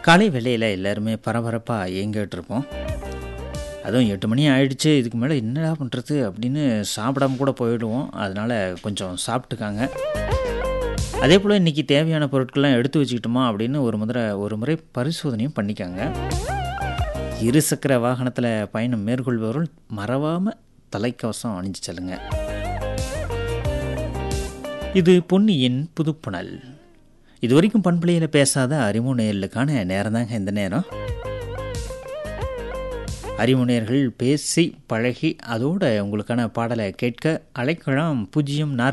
காலை வேளையில் எல்லாருமே பரபரப்பாக இயங்கிட்டு இருப்போம் அதுவும் எட்டு மணி ஆயிடுச்சு இதுக்கு மேலே என்னடா பண்ணுறது அப்படின்னு சாப்பிடாம கூட போயிடுவோம் அதனால் கொஞ்சம் சாப்பிட்டுக்காங்க அதே போல் இன்றைக்கி தேவையான பொருட்கள்லாம் எடுத்து வச்சுக்கிட்டோமா அப்படின்னு ஒரு முறை ஒரு முறை பரிசோதனையும் பண்ணிக்காங்க இருசக்கர வாகனத்தில் பயணம் மேற்கொள்பவர்கள் மறவாமல் தலைக்கவசம் அணிஞ்சு செல்லுங்க இது பொன்னியின் புதுப்புணல் இது வரைக்கும் பண்பலையில் பேசாத அறிமுனையர்களுக்கான நேரம் தாங்க இந்த நேரம் அறிமுனையர்கள் பேசி பழகி அதோட உங்களுக்கான பாடலை கேட்க அழைக்கலாம் பூஜ்ஜியம் நாற்பது